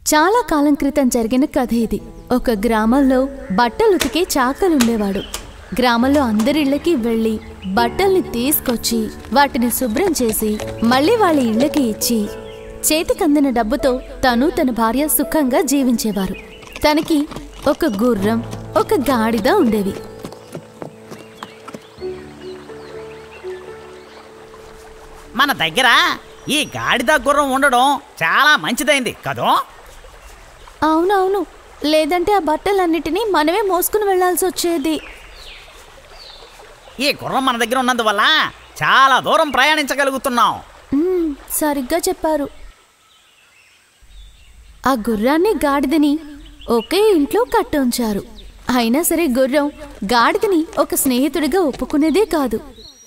చాలా కాలం క్రితం జరిగిన కథ ఇది ఒక గ్రామంలో బట్టలు ఉతికే చాకలుండేవాడు గ్రామంలో అందరిళ్ళకి వెళ్ళి బట్టల్ని తీసుకొచ్చి వాటిని శుభ్రం చేసి మళ్ళీ వాళ్ళ ఇళ్ళకి ఇచ్చి చేతికందిన డబ్బుతో తను తన భార్య సుఖంగా జీవించేవారు తనకి ఒక గుర్రం ఒక గాడిద ఉండేవి మన దగ్గర ఈ గాడిద గుర్రం ఉండడం చాలా మంచిదైంది కదో అవునవును లేదంటే ఆ బట్టలన్నిటినీ మనమే మోసుకుని వెళ్లాల్సి వచ్చేది ఈ గుర్రం మన దగ్గర ఉన్నందువల్ల చాలా దూరం ప్రయాణించగలుగుతున్నాం మ్మ్, సరిగ్గా చెప్పారు ఆ గుర్రాన్ని గాడిదని ఒకే ఇంట్లో కట్టుంచారు అయినా సరే గుర్రం గాడిదని ఒక స్నేహితుడిగా ఒప్పుకునేదే కాదు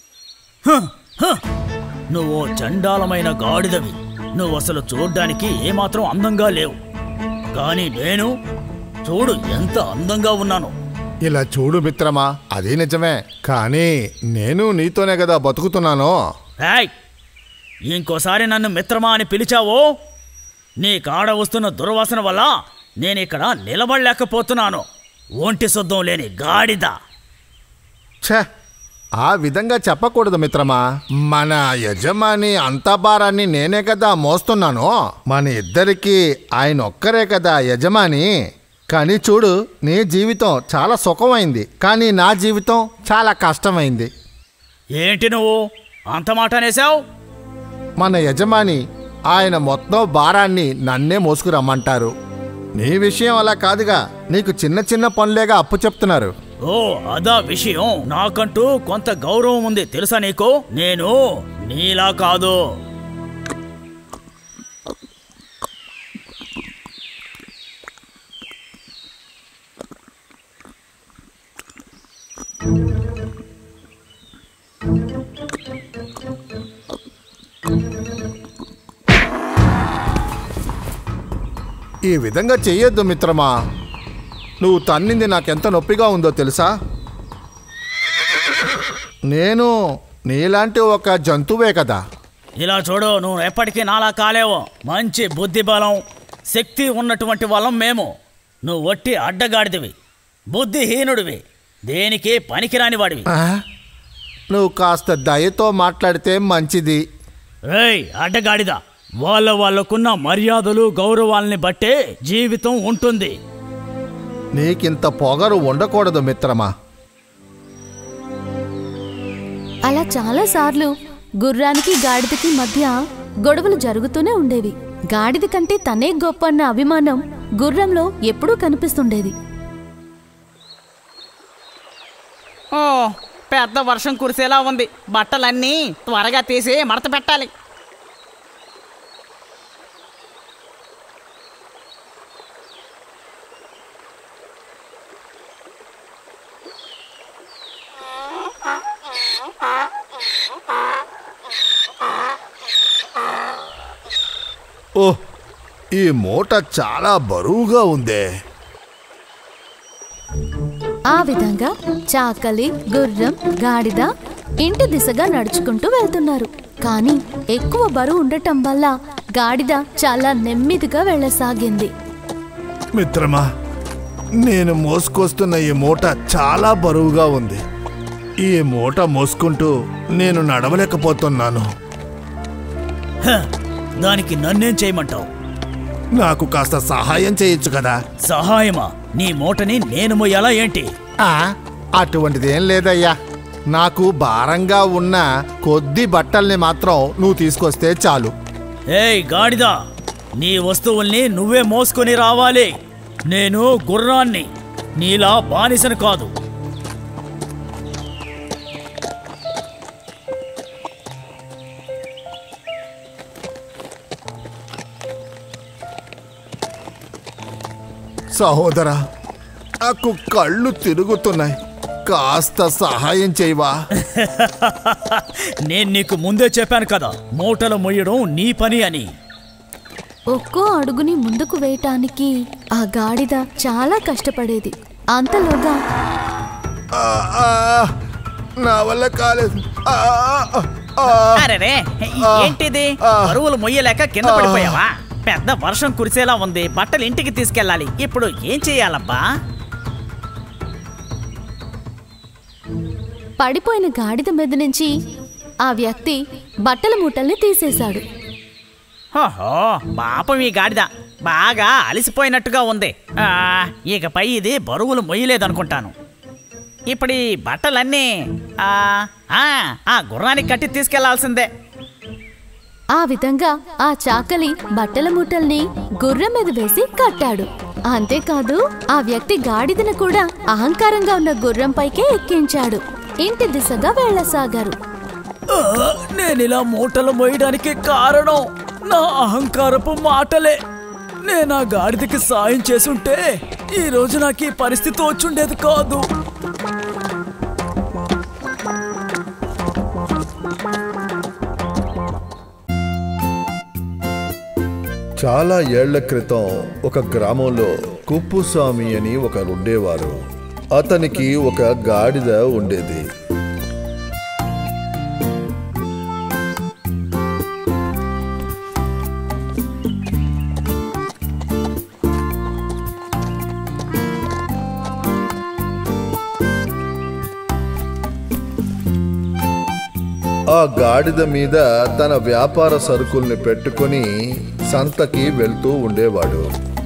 నువ్వు చండాలమైన గాడిదవి నువ్వు అసలు చూడ్డానికి ఏమాత్రం అందంగా లేవు కానీ నేను చూడు ఎంత అందంగా ఉన్నాను ఇలా చూడు మిత్రమా అది నిజమే కానీ నేను నీతోనే కదా బతుకుతున్నాను హాయ్ ఇంకోసారి నన్ను మిత్రమా అని పిలిచావో నీ కాడ వస్తున్న దుర్వాసన వల్ల నేను ఇక్కడ నిలబడలేకపోతున్నాను ఒంటి శుద్ధం లేని గాడిద ఛే ఆ విధంగా చెప్పకూడదు మిత్రమా మన యజమాని అంత భారాన్ని నేనే కదా మోస్తున్నాను మన ఇద్దరికి ఆయన ఒక్కరే కదా యజమాని కానీ చూడు నీ జీవితం చాలా సుఖమైంది కానీ నా జీవితం చాలా కష్టమైంది ఏంటి నువ్వు అంత మాట అనేసావు మన యజమాని ఆయన మొత్తం భారాన్ని నన్నే మోసుకురమ్మంటారు నీ విషయం అలా కాదుగా నీకు చిన్న చిన్న పనులేగా అప్పు చెప్తున్నారు ఓ అదా విషయం నాకంటూ కొంత గౌరవం ఉంది తెలుసా నీకు నేను నీలా కాదు ఈ విధంగా చెయ్యొద్దు మిత్రమా నువ్వు తన్నింది నాకెంత నొప్పిగా ఉందో తెలుసా నేను నీలాంటి ఒక జంతువే కదా ఇలా చూడు నువ్వు ఎప్పటికీ నాలా కాలేవు మంచి బుద్ధి బలం శక్తి ఉన్నటువంటి వాళ్ళం మేము నువ్వు వట్టి అడ్డగాడిదివి బుద్ధిహీనుడివి దేనికి పనికిరాని వాడివి ఆ? నువ్వు కాస్త దయతో మాట్లాడితే మంచిది ఏయ్ అడ్డగాడిద వాళ్ళ వాళ్ళకున్న మర్యాదలు గౌరవాల్ని బట్టే జీవితం ఉంటుంది నీకింత పొగరు ఉండకూడదు మిత్రమా అలా చాలా సార్లు గుర్రానికి గాడిదకి మధ్య గొడవలు జరుగుతూనే ఉండేవి గాడిద కంటే తనే గొప్ప అన్న అభిమానం గుర్రంలో ఎప్పుడూ కనిపిస్తుండేది ఓ పెద్ద వర్షం కురిసేలా ఉంది బట్టలన్నీ త్వరగా తీసి మడత పెట్టాలి ఓహ్ ఈ మూట చాలా బరువుగా ఉందే ఆ విధంగా చాకలి గుర్రం గాడిద ఇంటి దిశగా నడుచుకుంటూ వెళ్తున్నారు కానీ ఎక్కువ బరువు ఉండటం వల్ల గాడిద చాలా నెమ్మదిగా వెళ్ళసాగింది మిత్రమా నేను మోసుకొస్తున్న ఈ మూట చాలా బరువుగా ఉంది ఈ మూట మోసుకుంటూ నేను నడవలేకపోతున్నాను హ, దానికి నన్నేం చేయమంటావు నాకు కాస్త సహాయం చేయొచ్చు కదా సహాయమా నీ మూటని నేను మొయ్యాలా ఏంటి ఆ, అటువంటిదేం లేదయ్యా నాకు భారంగా ఉన్న కొద్ది బట్టల్ని మాత్రం నువ్వు తీసుకొస్తే చాలు ఏయ్ గాడిదా నీ వస్తువుల్ని నువ్వే మోసుకొని రావాలి నేను గుర్రాన్ని నీలా బానిసను కాదు సహోదరా నాకు కళ్ళు తిరుగుతున్నాయి కాస్త సహాయం చేయవా నేను నీకు ముందే చెప్పాను కదా మూటలు మొయ్యడం నీ పని అని ఒక్కో అడుగుని ముందుకు వేయటానికి ఆ గాడిద చాలా కష్టపడేది అంతలోగా ఆ, ఆ, నా వల్ల కాలేదు ఆ, ఆ, ఆ. అరే ఏంటిది బరువులు మొయ్యలేక కింద పడిపోయావా పెద్ద వర్షం కురిసేలా ఉంది బట్టలు ఇంటికి తీసుకెళ్ళాలి ఇప్పుడు ఏం చెయ్యాలబ్బా పడిపోయిన గాడిద మీద నుంచి ఆ వ్యక్తి బట్టల మూటల్ని తీసేశాడు ఓహో పాపం ఈ గాడిద బాగా అలసిపోయినట్టుగా ఉంది ఆ, ఇకపై ఇది బరువులు మొయ్యలేదనుకుంటాను ఇప్పుడు ఈ బట్టలన్నీ ఆ, ఆ, ఆ గుర్రానికి కట్టి తీసుకెళ్లాల్సిందే ఆ విధంగా ఆ చాకలి బట్టల మూటల్ని గుర్రం మీద వేసి కట్టాడు అంతేకాదు ఆ వ్యక్తి గాడిదను కూడా అహంకారంగా ఉన్న గుర్రంపైకే ఎక్కించాడు ఇంటి దిశగా వెళ్ళసాగారు ఆ, నేనిలా మూటలు మోయడానికి కారణం నా అహంకారపు మాటలే నేను ఆ గాడిదకి సాయం చేసుంటే ఈ రోజు నాకు ఈ పరిస్థితి వచ్చుండేది కాదు చాలా ఏళ్ల క్రితం ఒక గ్రామంలో కుప్పుస్వామి అని ఒకరుండేవారు అతనికి ఒక గాడిద ఉండేది ఆ గాడిద మీద తన వ్యాపార సరుకుల్ని పెట్టుకొని సంతకి వెళ్తూ ఉండేవాడు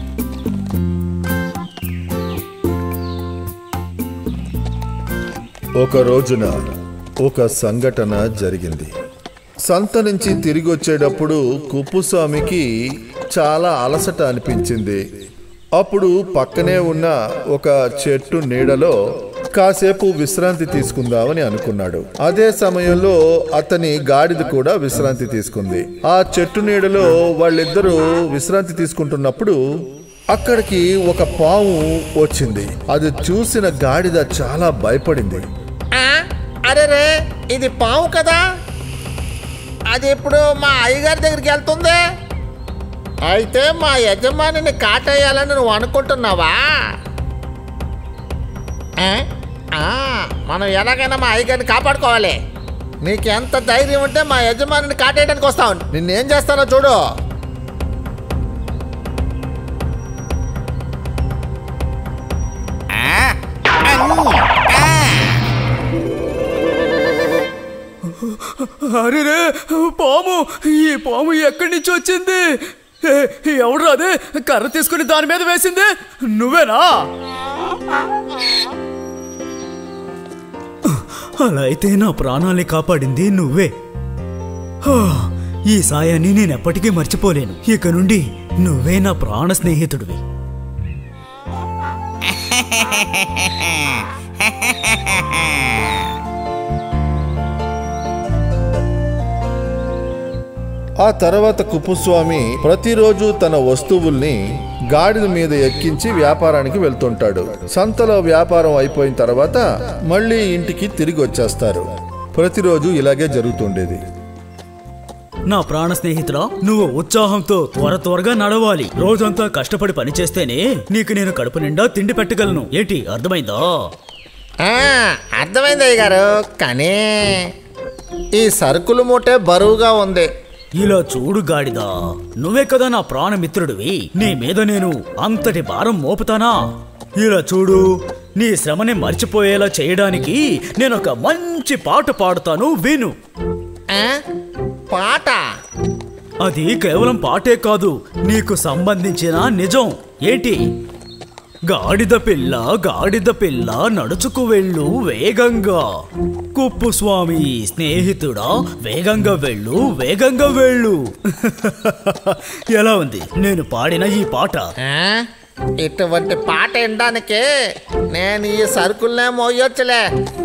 ఒక రోజున ఒక సంఘటన జరిగింది సంత నుంచి తిరిగి వచ్చేటప్పుడు కుప్పుస్వామికి చాలా అలసట అనిపించింది అప్పుడు పక్కనే ఉన్న ఒక చెట్టు నీడలో కాసేపు విశ్రాంతి తీసుకుందామని అనుకున్నాడు అదే సమయంలో అతని గాడిద కూడా విశ్రాంతి తీసుకుంది ఆ చెట్టు నీడలో వాళ్ళిద్దరూ విశ్రాంతి తీసుకుంటున్నప్పుడు అక్కడికి ఒక పాము వచ్చింది అది చూసిన గాడిద చాలా భయపడింది అరే రే ఇది పాము కదా అది ఇప్పుడు మా అయ్యగారి దగ్గరికి వెళ్తుంది అయితే మా యజమానిని కాటేయాలని నువ్వు అనుకుంటున్నావా ఆ? ఆ, మనం ఎలాగైనా మా అయ్యగారిని కాపాడుకోవాలి నీకు ఎంత ధైర్యం ఉంటే మా యజమానిని కాటేయడానికి వస్తావు నిన్నేం చేస్తానో చూడు అరే రే పాము ఈ పాము ఎక్కడి నుంచి వచ్చింది ఏ, ఎవడు అదే కర్ర తీసుకుని దాని మీద వేసింది నువ్వేనా అలా అయితే నా ప్రాణాల్ని కాపాడింది నువ్వే హా, ఈ సాయాన్ని నేను ఎప్పటికీ మర్చిపోలేను ఇక నుండి నువ్వే నా ప్రాణ స్నేహితుడివి ఆ తర్వాత కుప్పుస్వామి ప్రతిరోజు తన వస్తువుల్ని గాడిద మీద ఎక్కించి వ్యాపారానికి వెళ్తుంటాడు సంతలో వ్యాపారం అయిపోయిన తర్వాత మళ్ళీ ఇంటికి తిరిగి వచ్చేస్తారు ప్రతిరోజు ఇలాగే జరుగుతుండేది నా ప్రాణ స్నేహితుడా నువ్వు ఉత్సాహంతో త్వర త్వరగా నడవాలి రోజంతా కష్టపడి పనిచేస్తేనే నీకు నేను కడుపు నిండా తిండి పెట్టగలను ఏంటి అర్థమైందా ఆ, అర్థమైంది అయ్య గారు కానీ ఈ సరుకులు మూటే బరువుగా ఉంది ఇలా చూడు గాడిదా నువ్వే కదా నా ప్రాణమిత్రుడివి నీ మీద నేను అంతటి భారం మోపుతానా ఇలా చూడు నీ శ్రమని మర్చిపోయేలా చేయడానికి నేను ఒక మంచి పాట పాడుతాను విను ఆ? పాట అది కేవలం పాటే కాదు నీకు సంబంధించిన నిజం ఏంటి గాడిద పిల్ల గాడిద పిల్ల నడుచుకు వెళ్ళు వేగంగా కుప్పు స్వామి స్నేహితుడా వేగంగా వెళ్ళు వేగంగా వెళ్ళు ఎలా ఉంది నేను పాడిన ఈ పాట ఆ? ఇటువంటి పాట వినడానికి నేను ఈ సరుకులనే మోయొచ్చులే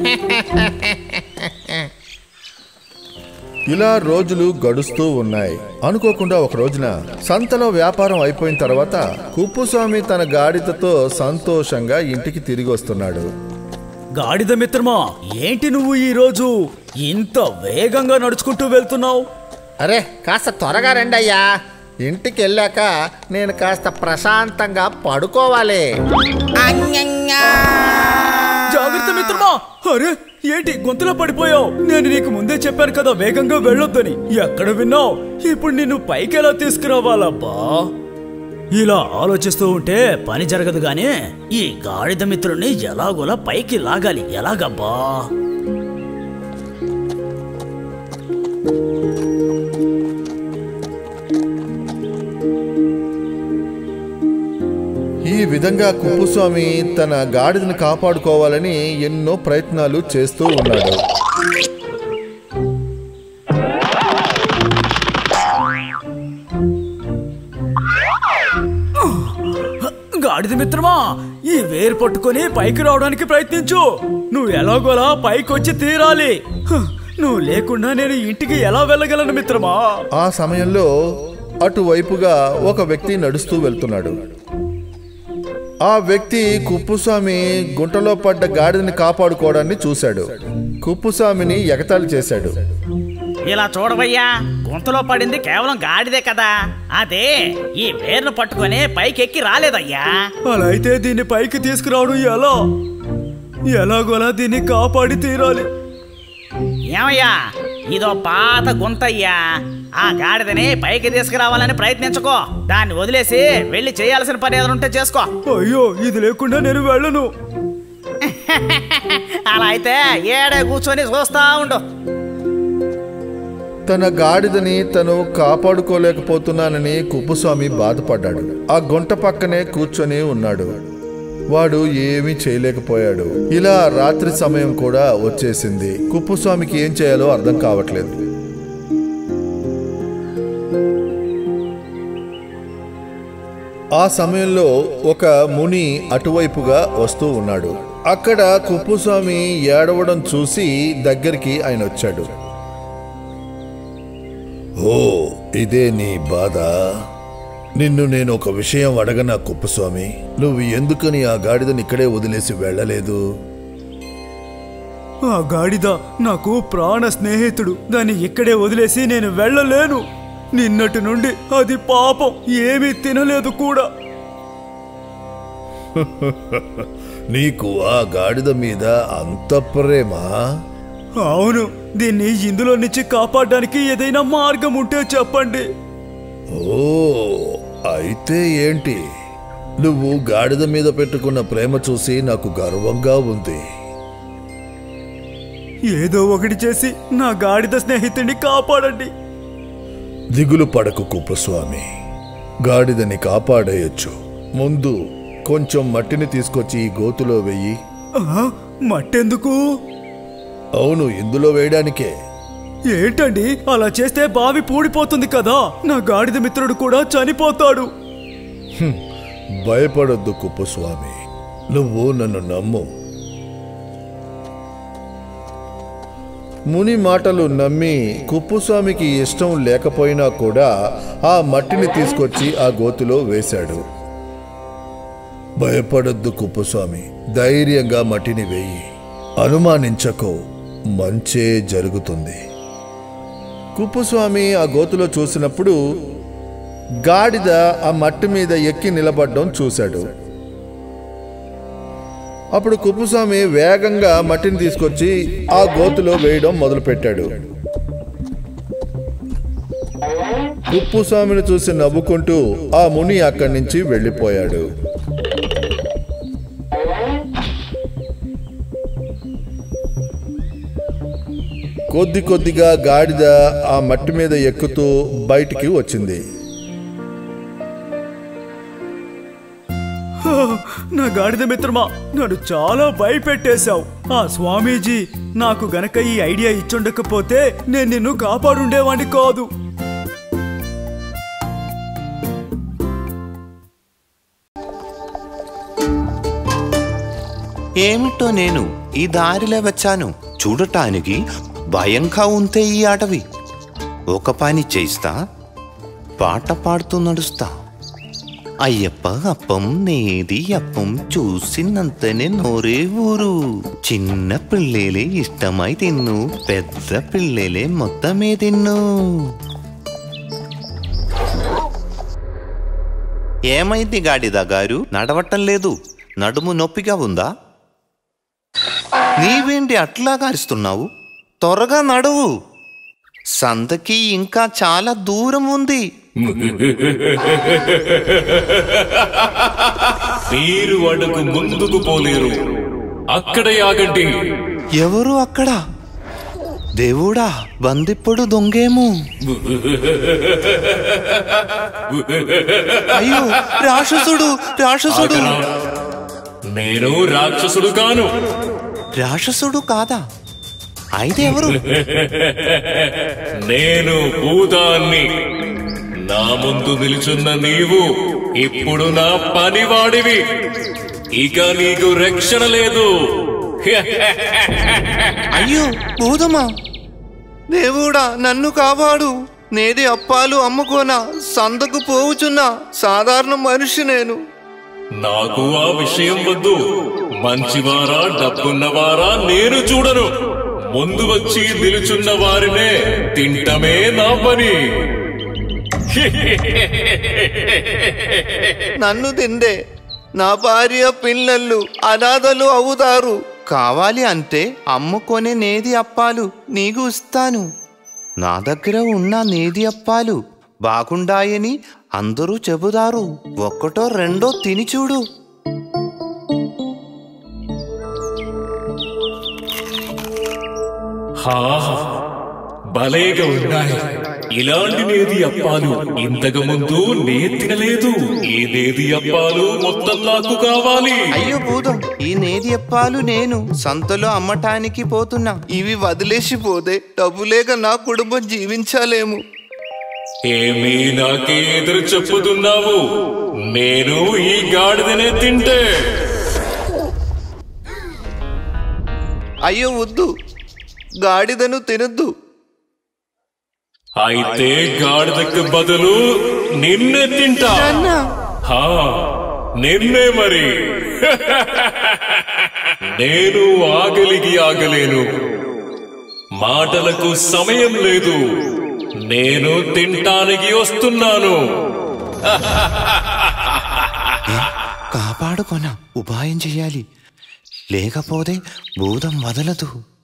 ఇలా రోజులు గడుస్తూ ఉన్నాయి అనుకోకుండా ఒక రోజున సంతలో వ్యాపారం అయిపోయిన తర్వాత కుప్పుస్వామి తన గాడిదతో సంతోషంగా ఇంటికి తిరిగి వస్తున్నాడు గాడిద మిత్రమా ఏంటి నువ్వు ఈ రోజు ఇంత వేగంగా నడుచుకుంటూ వెళ్తున్నావు అరే కాస్త త్వరగా రండి అయ్యా ఇంటికి వెళ్ళాక నేను కాస్త ప్రశాంతంగా పడుకోవాలి జాగ్రత్త మిత్రమా అరే ఏంటి గొంతులో పడిపోయావు నేను నీకు ముందే చెప్పాను కదా వేగంగా వెళ్ళొద్దని ఎక్కడ విన్నావు ఇప్పుడు నిన్ను పైకి ఎలా తీసుకురావాలబ్బా ఇలా ఆలోచిస్తూ ఉంటే పని జరగదు గాని ఈ గాడిద మిత్రుణ్ణి ఎలాగోలా పైకి లాగాలి ఎలాగబ్బా ఈ విధంగా కుప్పుస్వామి తన గాడిదని కాపాడుకోవాలని ఎన్నో ప్రయత్నాలు చేస్తూ ఉన్నాడు గాడిద మిత్రమా ఈ వేరు పట్టుకొని పైకి రావడానికి ప్రయత్నించు నువ్వు ఎలాగోలా పైకి వచ్చి తీరాలి హ, నువ్వు లేకుండా నేను ఇంటికి ఎలా వెళ్ళగలను మిత్రమా ఆ సమయంలో అటువైపుగా ఒక వ్యక్తి నడుస్తూ వెళ్తున్నాడు ఆ వ్యక్తి కుప్పుస్వామి గుంటలో పడ్డ గాడిదని కాపాడుకోవడాన్ని చూశాడు కుప్పుస్వామిని ఎగతాళి చేశాడు ఇలా చూడవయ్యా గుంతలో పడింది కేవలం గాడిదే కదా అదే ఈ వేరును పట్టుకొని పైకెక్కి రాలేదయ్యా అలా అయితే దీన్ని పైకి తీసుకురావడం ఎలా ఎలాగోలా దీన్ని కాపాడి తీరాలి ఏమయ్యా ఇదో పాత గుంతయ్యా ఆ గాడిదని పైకి తీసుకురావాలని ప్రయత్నించుకో దాన్ని వదిలేసి వెళ్ళి చేయాల్సిన పని ఏదైనా ఉంటే చేసుకో అయ్యో ఇది లేకుండా నేను వెళ్ళను అలా అయితే ఏడే కూర్చొని చూస్తా ఉండు తన గాడిదని తను కాపాడుకోలేకపోతున్నానని కుప్పుస్వామి బాధపడ్డాడు ఆ గుంట పక్కనే కూర్చొని ఉన్నాడు వాడు ఏమీ చేయలేకపోయాడు ఇలా రాత్రి సమయం కూడా వచ్చేసింది కుప్పుస్వామికి ఏం చేయాలో అర్థం కావట్లేదు ఆ సమయంలో ఒక ముని అటువైపుగా వస్తూ ఉన్నాడు అక్కడ కుప్పుస్వామి ఏడవడం చూసి దగ్గరికి ఆయన వచ్చాడు ఓ ఇదే నీ బాధ నిన్ను నేను ఒక విషయం అడగనా కుప్పస్వామి నువ్వు ఎందుకని ఆ గాడిదని ఇక్కడే వదిలేసి వెళ్ళలేదు ఆ గాడిద నాకు ప్రాణ స్నేహితుడు దాన్ని ఇక్కడే వదిలేసి నేను వెళ్ళలేను నిన్నటి నుండి అది పాపం ఏమీ తినలేదు కూడా నీకు ఆ గాడిద మీద అంత ప్రేమా అవును దీన్ని ఇందులో నుంచి కాపాడడానికి ఏదైనా మార్గం ఉంటే చెప్పండి ఓ అయితే ఏంటి నువ్వు గాడిద మీద పెట్టుకున్న ప్రేమ చూసి నాకు గర్వంగా ఉంది ఏదో ఒకటి చేసి నా గాడిద స్నేహితుడిని కాపాడండి దిగులు పడకు కుప్పస్వామి గాడిదని కాపాడేయచ్చు ముందు కొంచెం మట్టిని తీసుకొచ్చి ఈ గోతులో వెయ్యి ఆ, మట్టెందుకు అవును ఇందులో వేయడానికే ఏంటండి అలా చేస్తే బావి పూడిపోతుంది కదా నా గాడిద మిత్రుడు కూడా చనిపోతాడు భయపడొద్దు కుప్పస్వామి నువ్వు నన్ను నమ్ము ముని మాటలు నమ్మి కుప్పుస్వామికి ఇష్టం లేకపోయినా కూడా ఆ మట్టిని తీసుకొచ్చి ఆ గోతిలో వేశాడు భయపడొద్దు కుప్పుస్వామి ధైర్యంగా మట్టిని వేయి అనుమానించకో మంచే జరుగుతుంది కుప్పుస్వామి ఆ గోతులో చూసినప్పుడు గాడిద ఆ మట్టి మీద ఎక్కి నిలబడడం చూశాడు అప్పుడు కుప్పుస్వామి వేగంగా మట్టిని తీసుకొచ్చి ఆ గోతులో వేయడం మొదలుపెట్టాడు కుప్పుస్వామిని చూసి నవ్వుకుంటూ ఆ ముని అక్కడి నుంచి వెళ్ళిపోయాడు కొద్ది కొద్దిగా గాడిద ఆ మట్టి మీద ఎక్కుతూ బయటికి వచ్చింది హా, నా గాడిద మిత్రమా నన్ను చాలా భయపెట్టేశావు ఆ స్వామీజీ నాకు గనక ఈ ఐడియా ఇచ్చుండకపోతే నేను నిన్ను కాపాడుండేవాడిని కాదు ఏమిటో నేను ఈ దారిలో వచ్చాను చూడటానికి భయంగా ఉంటే ఈ అడవి ఒక పని చేస్తా పాట పాడుతూ నడుస్తా అయ్యప్ప అప్పం నేది అప్పం చూసినంతనే నోరే ఊరు చిన్న పిల్లలే ఇష్టమై తిన్ను పెద్ద పిల్లలే మొత్తమే తిన్ను ఏమైంది గాడిద గారు నడవటం లేదు నడుము నొప్పిగా ఉందా నీవేంటి అట్లా కారుస్తున్నావు త్వరగా నడువు సంతకి ఇంకా చాలా దూరం ఉంది మీరు అడుగు ముందుకు పోలేరు అక్కడే ఆగండి ఎవరు అక్కడ దేవుడా బందిప్పుడు దొంగేమో అయ్యో రాక్షసుడు రాక్షసుడు ఆగరా. నేను రాక్షసుడు కాను రాక్షసుడు కాదా అయితే ఎవరు నేను భూతాన్ని నా ముందు నిలుచున్న నీవు ఇప్పుడు నా పనివాడివి ఇక నీకు రక్షణ లేదు అయ్యో భూతమా దేవుడా నన్ను కాపాడు నేది అప్పాలు అమ్ముకోనా సంతకు పోవుచున్నా సాధారణ మనిషి నేను నాకు ఆ విషయం వద్దు మంచివారా డబ్బున్నవారా నేను చూడను ముందు వచ్చి నిలుచున్న వారినే తింటమే నా పని నన్ను తిందే నా భార్య పిల్లలు అనాథలు అవుతారు కావాలి అంటే అమ్ముకొని నేది అప్పాలు నీకు ఇస్తాను నా దగ్గర ఉన్న నేది అప్పాలు బాగుండాయని అందరూ చెబుతారు ఒక్కటో రెండో తిని చూడు హా భలేగా ఉన్నాయి ఇలాంటి నేది అప్పాలు ఇంతకు ముందు నే తినలేదు ఈ నేది అప్పాలు మొత్తం నాకు కావాలి అయ్యో భూతం ఈ నేది అప్పాలు నేను సంతలో అమ్మటానికి పోతున్నా ఇవి వదిలేసి పోతే డబ్బు లేక నా కుటుంబం జీవించాలేము ఏమీ నాకే ఎదురు చెప్పుతున్నావు నేను ఈ గాడిదనే తింటే అయ్యో వద్దు గాడిదను తినొద్దు అయితే గాడిదకు బదులు నిన్నే తింటా హా నిన్నే మరి నేను ఆగలిగి ఆగలేను మాటలకు సమయం లేదు నేను తింటానికి వస్తున్నాను కాపాడుకొన ఉపాయం చెయ్యాలి లేకపోతే భూతం వదలదు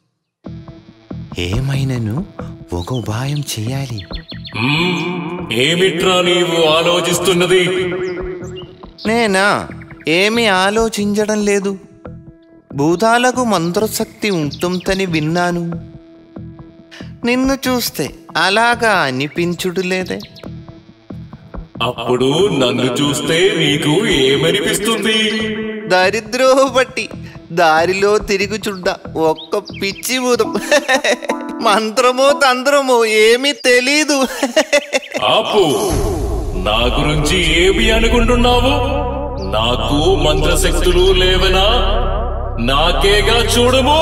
ఏమైనను ఒక ఉపాయం చెయ్యాలి మ్మ్, ఏమిట్రా నీవు ఆలోచిస్తున్నది నేనా ఏమీ ఆలోచించడం లేదు భూతాలకు మంత్రశక్తి ఉంటుందని విన్నాను నిన్ను చూస్తే అలాగా అనిపించుడు లేదే అప్పుడు నన్ను చూస్తే నీకు ఏమనిపిస్తుంది దరిద్రో బట్టి దారిలో తిరిగి చుడ్డ ఒక్క పిచ్చి భూతం మంత్రమో తంత్రమో ఏమీ తెలీదు ఆపు నా గురించి ఏమి అనుకుంటున్నావు నాకు మంత్రశక్తులు లేవనా నాకేగా చూడము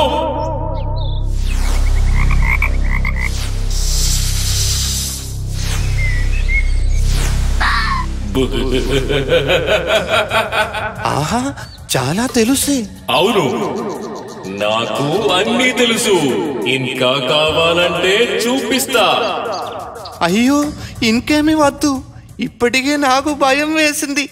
ఆహా చాలా తెలుసే అవును నాకు అన్నీ తెలుసు ఇంకా కావాలంటే చూపిస్తా అయ్యో ఇంకేమీ వద్దు ఇప్పటికే నాకు భయం వేసింది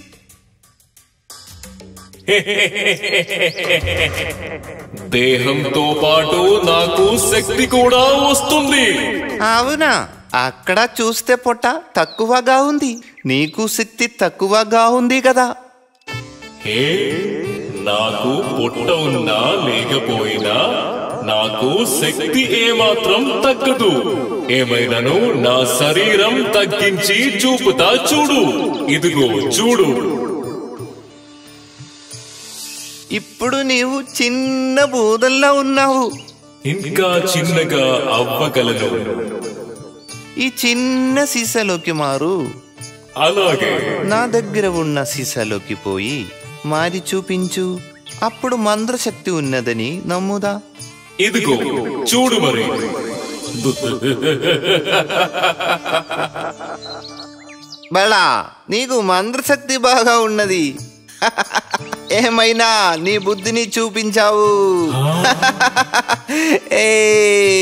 దేహంతో పాటు నాకు శక్తి కూడా వస్తుంది అవునా అక్కడ చూస్తే పొట్ట తక్కువగా ఉంది నీకు శక్తి తక్కువగా ఉంది కదా హే నాకు పొట్ట ఉన్నా లేకపోయినా నాకు శక్తి ఏమాత్రం తగ్గదు ఏమైనాను నా శరీరం తగ్గించి చూపుతా చూడు ఇదిగో చూడు ఇప్పుడు నీవు చిన్న బూదల్లా ఉన్నావు ఇంకా చిన్నగా అవ్వగలను ఈ చిన్న సీసాలోకి మారు అలాగే నా దగ్గర ఉన్న సీసాలోకి పోయి మారి చూపించు అప్పుడు మంత్రశక్తి ఉన్నదని నమ్ముదా ఇదిగో చూడు మరి బలా నీకు మంత్రశక్తి బాగా ఉన్నది ఏమైనా నీ బుద్ధిని చూపించావు ఏ